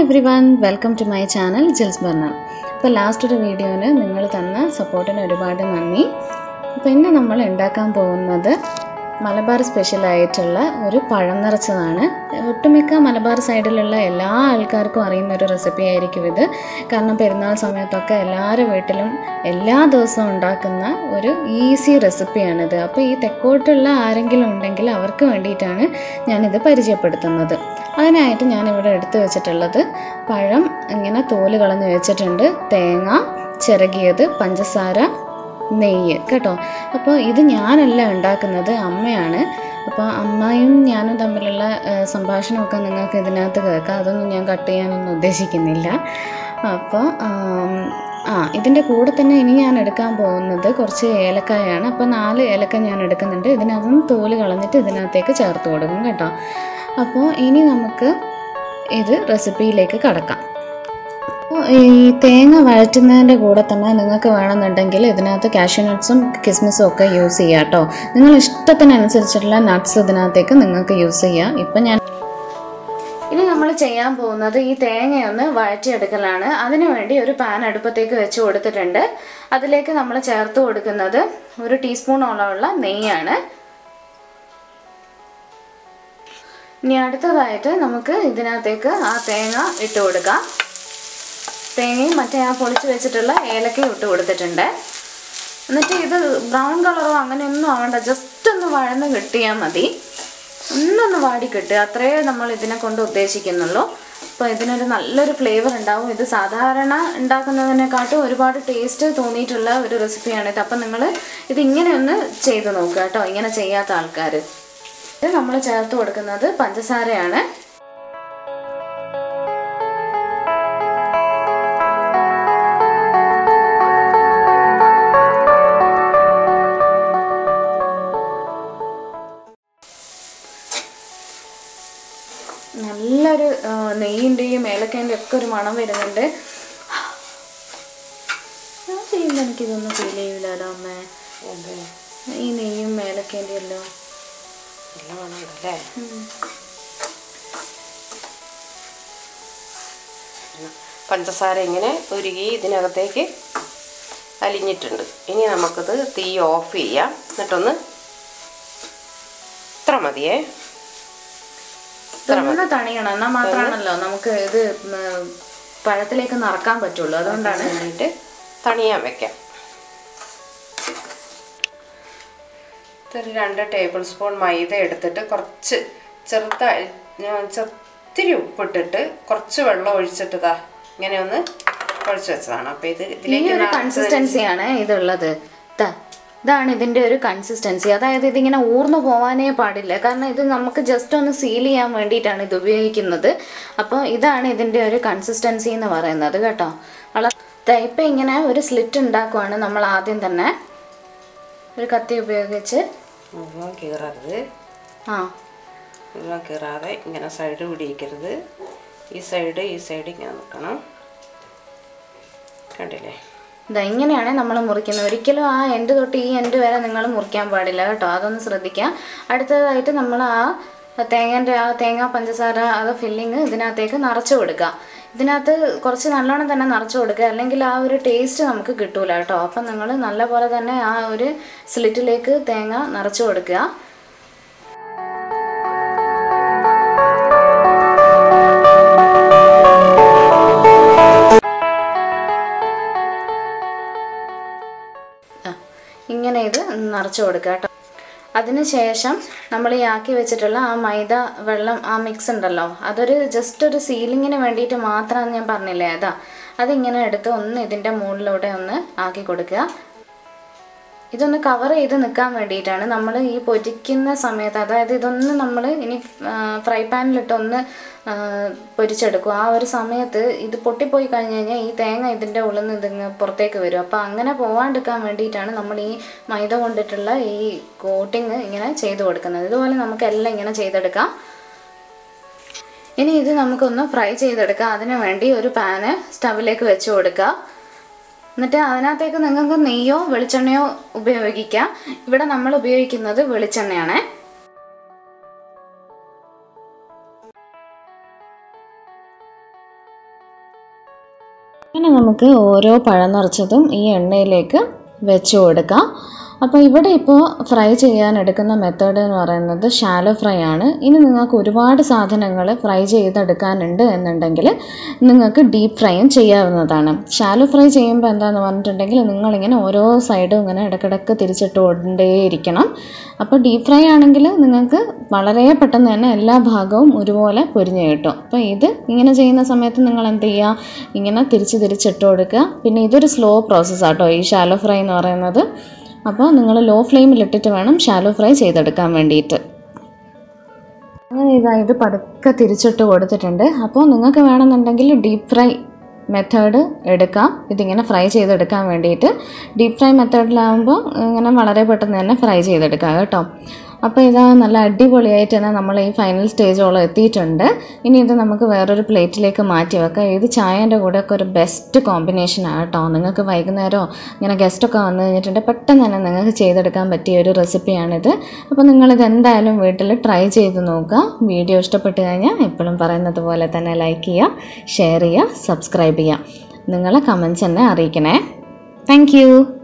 every everyone welcome to my channel ജിൽസ് burner അപ്പോൾ last ഒരു വീഡിയോന് നിങ്ങൾ തന്ന സപ്പോർട്ടിന് ഒരുപാട് നന്ദി അപ്പോൾ ഇന്ന് നമ്മൾ ഉണ്ടാക്കാൻ പോകുന്നത് മലബാർ സ്പെഷ്യലായിട്ടുള്ള ഒരു പഴം നിറച്ചതാണ് ഒട്ടുമിക്ക മലബാർ സൈഡിലുള്ള എല്ലാ ആൾക്കാർക്കും അറിയുന്ന ഒരു റെസിപ്പി ആയിരിക്കും ഇത് കാരണം പെരുന്നാൾ സമയത്തൊക്കെ എല്ലാവരുടെ വീട്ടിലും എല്ലാ ദിവസവും ഉണ്ടാക്കുന്ന ഒരു ഈസി റെസിപ്പിയാണിത് അപ്പോൾ ഈ തെക്കോട്ടുള്ള ആരെങ്കിലും ഉണ്ടെങ്കിൽ അവർക്ക് വേണ്ടിയിട്ടാണ് ഞാനിത് പരിചയപ്പെടുത്തുന്നത് അതിനായിട്ട് ഞാനിവിടെ എടുത്തു വെച്ചിട്ടുള്ളത് പഴം ഇങ്ങനെ തോല് കളഞ്ഞ് വെച്ചിട്ടുണ്ട് തേങ്ങ ചിരകിയത് പഞ്ചസാര നെയ്യ് കേട്ടോ അപ്പോൾ ഇത് ഞാനല്ല ഉണ്ടാക്കുന്നത് അമ്മയാണ് അപ്പോൾ അമ്മയും ഞാനും തമ്മിലുള്ള ഏഹ്, സംഭാഷണമൊക്കെ നിങ്ങൾക്ക് ഇതിനകത്ത് കേൾക്കാം അതൊന്നും ഞാൻ കട്ട് ചെയ്യാനൊന്നും ഉദ്ദേശിക്കുന്നില്ല അപ്പോൾ ആം, ആ ഇതിൻ്റെ കൂടെ തന്നെ ഇനി ഞാൻ എടുക്കാൻ പോകുന്നത് കുറച്ച് ഏലക്കായാണ് അപ്പോൾ നാല് ഏലക്ക ഞാൻ എടുക്കുന്നുണ്ട് ഇതിനകത്തുനിന്ന് തോല് കളഞ്ഞിട്ട് ഇതിനകത്തേക്ക് ചേർത്ത് കൊടുക്കും കേട്ടോ അപ്പോൾ ഇനി നമുക്ക് ഇത് റെസിപ്പിയിലേക്ക് കടക്കാം അപ്പോൾ ഈ തേങ്ങ വഴറ്റുന്നതിൻ്റെ കൂടെ തന്നെ നിങ്ങൾക്ക് വേണമെന്നുണ്ടെങ്കിൽ ഇതിനകത്ത് കാഷ്യൂ നട്ട്സും കിസ്മിസും ഒക്കെ യൂസ് ചെയ്യാം കേട്ടോ നിങ്ങൾ ഇഷ്ടത്തിനനുസരിച്ചിട്ടുള്ള നട്ട്സ് ഇതിനകത്തേക്ക് നിങ്ങൾക്ക് യൂസ് ചെയ്യാം ഇപ്പം ഞാൻ ഇനി നമ്മൾ ചെയ്യാൻ പോകുന്നത് ഈ തേങ്ങയൊന്ന് വഴറ്റിയെടുക്കലാണ് അതിനു വേണ്ടി ഒരു പാൻ അടുപ്പത്തേക്ക് വെച്ച് കൊടുത്തിട്ടുണ്ട് അതിലേക്ക് നമ്മൾ ചേർത്ത് കൊടുക്കുന്നത് ഒരു ടീസ്പൂണോളമുള്ള നെയ്യാണ് ഇനി അടുത്തതായിട്ട് നമുക്ക് ഇതിനകത്തേക്ക് ആ തേങ്ങ ഇട്ട് കൊടുക്കാം തേങ്ങയും മറ്റേ ആ പൊളിച്ച് വെച്ചിട്ടുള്ള ഏലക്കയും ഇട്ട് കൊടുത്തിട്ടുണ്ട് എന്നിട്ട് ഇത് ബ്രൗൺ കളറോ അങ്ങനെയൊന്നും ആവണ്ട ജസ്റ്റ് ഒന്ന് വഴന്ന് കിട്ടിയാൽ മതി ഒന്നൊന്ന് വാടി കിട്ടുക അത്രേ നമ്മൾ ഇതിനെ കൊണ്ട് ഉദ്ദേശിക്കുന്നുള്ളൂ അപ്പോൾ ഇതിനൊരു നല്ലൊരു ഫ്ലേവർ ഉണ്ടാവും ഇത് സാധാരണ ഉണ്ടാക്കുന്നതിനെക്കാട്ടും ഒരുപാട് ടേസ്റ്റ് തോന്നിയിട്ടുള്ള ഒരു റെസിപ്പിയാണിത് അപ്പം നിങ്ങൾ ഇത് ഇങ്ങനെ ഒന്ന് ചെയ്ത് നോക്കുക കേട്ടോ ഇങ്ങനെ ചെയ്യാത്ത ആൾക്കാർ ഇത് നമ്മൾ ചേർത്ത് കൊടുക്കുന്നത് പഞ്ചസാരയാണ് നല്ലൊരു ആ, നെയ്യിൻ്റെയും ഏലക്കേൻ്റെയും ഒക്കെ ഒരു മണം വരുന്നുണ്ട് ഞാൻ ചെയ്യുമ്പോൾ എനിക്കിതൊന്നും ഫീൽ ചെയ്യൂലല്ലോ അമ്മേ ഈ നെയ്യും ഏലക്കേൻ്റെയും എല്ലാം നല്ല മണമുണ്ടല്ലേ പഞ്ചസാര ഇങ്ങനെ ഉരുകി ഇതിനകത്തേക്ക് അലിഞ്ഞിട്ടുണ്ട് ഇനി നമുക്കിത് തീ ഓഫ് ചെയ്യാം എന്നിട്ടൊന്ന് ഇത്ര മതിയേ ഇതൊന്ന് തണിയണം എന്നാൽ മാത്രമാണല്ലോ നമുക്ക് ഇത് ഉം, പഴത്തിലേക്ക് നിറക്കാൻ പറ്റുള്ളൂ അതുകൊണ്ടാണ് വേണ്ടിയിട്ട് തണിയാൻ വെക്കാം ഇതൊരു രണ്ട് ടേബിൾ സ്പൂൺ മൈദ എടുത്തിട്ട് കുറച്ച് ചെറുതായി ഞാൻ ചെത്തിരി ഉപ്പിട്ടിട്ട് കുറച്ച് വെള്ളം ഒഴിച്ചിട്ട് ദാ ഇങ്ങനെ ഒന്ന് ഒഴിച്ച് വെച്ചതാണ് അപ്പോൾ ഇത് ഈ ഇതിലേക്ക് ഒരു കൺസിസ്റ്റൻസിയാണ് ഇതുള്ളത് ദാ, ഇതാണ് ഇതിന്റെ ഒരു കൺസിസ്റ്റൻസി അതായത് ഇതിങ്ങനെ ഊർന്നു പോവാനേ പാടില്ല കാരണം ഇത് നമുക്ക് ജസ്റ്റ് ഒന്ന് സീൽ ചെയ്യാൻ വേണ്ടിയിട്ടാണ് ഇത് ഉപയോഗിക്കുന്നത് അപ്പോൾ ഇതാണ് ഇതിന്റെ ഒരു കൺസിസ്റ്റൻസി എന്ന് പറയുന്നത് കേട്ടോ വള ദാ, ഇപ്പം ഇങ്ങനെ ഒരു സ്ലിറ്റ് ഉണ്ടാക്കുവാണ് നമ്മൾ ആദ്യം തന്നെ ഒരു കത്തി ഉപയോഗിച്ച് മുഴുവൻ കീറരുത് ആ മുഴുവൻ കീറാതെ ഇങ്ങനെ സൈഡ് പിടിക്കരുത് ഈ സൈഡ് ഈ സൈഡ് ഇങ്ങനെ നിൽക്കണം കണ്ടില്ലേ ഇതാ ഇങ്ങനെയാണ് നമ്മൾ മുറിക്കുന്നത് ഒരിക്കലും ആ എൻഡ് തൊട്ട് ഈ എൻഡ് വരെ നിങ്ങൾ മുറിക്കാൻ പാടില്ല കേട്ടോ അതൊന്ന് ശ്രദ്ധിക്കുക അടുത്തതായിട്ട് നമ്മൾ ആ തേങ്ങൻ്റെ ആ തേങ്ങ പഞ്ചസാര അത് ഫില്ലിങ് ഇതിനകത്തേക്ക് നിറച്ച് കൊടുക്കുക ഇതിനകത്ത് കുറച്ച് നല്ലോണം തന്നെ നിറച്ച് കൊടുക്കുക അല്ലെങ്കിൽ ആ ഒരു ടേസ്റ്റ് നമുക്ക് കിട്ടൂല കേട്ടോ അപ്പം നിങ്ങൾ നല്ലപോലെ തന്നെ ആ ഒരു സ്ലിറ്റിലേക്ക് തേങ്ങ നിറച്ച് കൊടുക്കുക ആ, ഇങ്ങനെ ഇത് നിറച്ച് കൊടുക്കുക കേട്ടോ അതിനുശേഷം നമ്മൾ ഈ ആക്കി വെച്ചിട്ടുള്ള ആ മൈദ വെള്ളം ആ മിക്സ് ഉണ്ടല്ലോ അതൊരു ജസ്റ്റ് ഒരു സീലിങ്ങിന് വേണ്ടിയിട്ട് മാത്രമാണ് ഞാൻ പറഞ്ഞില്ലേ അതാ അതിങ്ങനെ എടുത്ത് ഒന്ന് ഇതിൻ്റെ മുകളിലൂടെ ഒന്ന് ആക്കി കൊടുക്കുക ഇതൊന്ന് കവർ ചെയ്ത് നിൽക്കാൻ വേണ്ടിയിട്ടാണ് നമ്മൾ ഈ പൊരിക്കുന്ന സമയത്ത് അതായത് ഇതൊന്ന് നമ്മൾ ഇനി ഫ്രൈ പാനിലിട്ടൊന്ന് ആ, പൊരിച്ചെടുക്കും ആ ഒരു സമയത്ത് ഇത് പൊട്ടിപ്പോയി കഴിഞ്ഞ് കഴിഞ്ഞാൽ ഈ തേങ്ങ ഇതിൻ്റെ ഉള്ളിൽ നിന്ന് ഇതിങ്ങ് പുറത്തേക്ക് വരും അപ്പോൾ അങ്ങനെ പോവാണ്ടിരിക്കാൻ വേണ്ടിയിട്ടാണ് നമ്മൾ ഈ മൈദ കൊണ്ടിട്ടുള്ള ഈ കോട്ടിങ് ഇങ്ങനെ ചെയ്ത് കൊടുക്കുന്നത് ഇതുപോലെ നമുക്ക് എല്ലാം ഇങ്ങനെ ചെയ്തെടുക്കാം ഇനി ഇത് നമുക്കൊന്ന് ഫ്രൈ ചെയ്തെടുക്കാം അതിനു വേണ്ടി ഒരു പാന് സ്റ്റവിലേക്ക് വെച്ച് കൊടുക്കുക എന്നിട്ട് അതിനകത്തേക്ക് നിങ്ങൾക്ക് നെയ്യോ വെളിച്ചെണ്ണയോ ഉപയോഗിക്കാം ഇവിടെ നമ്മൾ ഉപയോഗിക്കുന്നത് വെളിച്ചെണ്ണയാണ് അങ്ങനെ നമുക്ക് ഓരോ പഴം നിറച്ചതും ഈ എണ്ണയിലേക്ക് വെച്ച് കൊടുക്കാം അപ്പോൾ ഇവിടെ ഇപ്പോൾ ഫ്രൈ ചെയ്യാൻ എടുക്കുന്ന മെത്തേഡ് എന്ന് പറയുന്നത് ഷാലോ ഫ്രൈ ആണ് ഇനി നിങ്ങൾക്ക് ഒരുപാട് സാധനങ്ങൾ ഫ്രൈ ചെയ്തെടുക്കാനുണ്ട് എന്നുണ്ടെങ്കിൽ നിങ്ങൾക്ക് ഡീപ്പ് ഫ്രൈയും ചെയ്യാവുന്നതാണ് ഷാലോ ഫ്രൈ ചെയ്യുമ്പോൾ എന്താണെന്ന് പറഞ്ഞിട്ടുണ്ടെങ്കിൽ നിങ്ങളിങ്ങനെ ഓരോ സൈഡും ഇങ്ങനെ ഇടയ്ക്കിടയ്ക്ക് തിരിച്ചിട്ട് കൊണ്ടേയിരിക്കണം അപ്പോൾ ഡീപ്പ് ഫ്രൈ ആണെങ്കിൽ നിങ്ങൾക്ക് വളരെ പെട്ടെന്ന് തന്നെ എല്ലാ ഭാഗവും ഒരുപോലെ പൊരിഞ്ഞ് കിട്ടും അപ്പോൾ ഇത് ഇങ്ങനെ ചെയ്യുന്ന സമയത്ത് നിങ്ങൾ എന്ത് ചെയ്യുക ഇങ്ങനെ തിരിച്ച് തിരിച്ചിട്ട് കൊടുക്കുക പിന്നെ ഇതൊരു സ്ലോ പ്രോസസ്സാട്ടോ ഈ ഷാലോ ഫ്രൈ എന്ന് പറയുന്നത് അപ്പോൾ നിങ്ങൾ ലോ ഫ്ലെയിമിലിട്ടിട്ട് വേണം ഷാലോ ഫ്രൈ ചെയ്തെടുക്കാൻ വേണ്ടിയിട്ട് അങ്ങനെ ഇതാ ഇത് പതുക്കെ തിരിച്ചിട്ട് കൊടുത്തിട്ടുണ്ട് അപ്പോൾ നിങ്ങൾക്ക് വേണമെന്നുണ്ടെങ്കിൽ ഡീപ്പ് ഫ്രൈ മെത്തേഡ് എടുക്കാം ഇതിങ്ങനെ ഫ്രൈ ചെയ്തെടുക്കാൻ വേണ്ടിയിട്ട് ഡീപ്പ് ഫ്രൈ മെത്തേഡിലാകുമ്പോൾ ഇങ്ങനെ വളരെ പെട്ടെന്ന് തന്നെ ഫ്രൈ ചെയ്തെടുക്കാം കേട്ടോ അപ്പോൾ ഇതാ നല്ല അടിപൊളിയായിട്ട് തന്നെ നമ്മൾ ഈ ഫൈനൽ സ്റ്റേജോളം എത്തിയിട്ടുണ്ട് ഇനി ഇത് നമുക്ക് വേറൊരു പ്ലേറ്റിലേക്ക് മാറ്റി വെക്കാം ഇത് ചായൻ്റെ കൂടെ ഒക്കെ ഒരു ബെസ്റ്റ് കോമ്പിനേഷനാണ് കേട്ടോ നിങ്ങൾക്ക് വൈകുന്നേരമോ ഇങ്ങനെ ഗസ്റ്റൊക്കെ വന്നു കഴിഞ്ഞിട്ടുണ്ട് പെട്ടെന്ന് തന്നെ നിങ്ങൾക്ക് ചെയ്തെടുക്കാൻ പറ്റിയ ഒരു റെസിപ്പിയാണിത് അപ്പോൾ നിങ്ങളിത് എന്തായാലും വീട്ടിൽ ട്രൈ ചെയ്ത് നോക്കുക വീഡിയോ ഇഷ്ടപ്പെട്ട് കഴിഞ്ഞാൽ എപ്പോഴും പറയുന്നത് പോലെ തന്നെ ലൈക്ക് ചെയ്യുക ഷെയർ ചെയ്യുക സബ്സ്ക്രൈബ് ചെയ്യുക നിങ്ങളെ കമൻസ് എന്നെ അറിയിക്കണേ താങ്ക്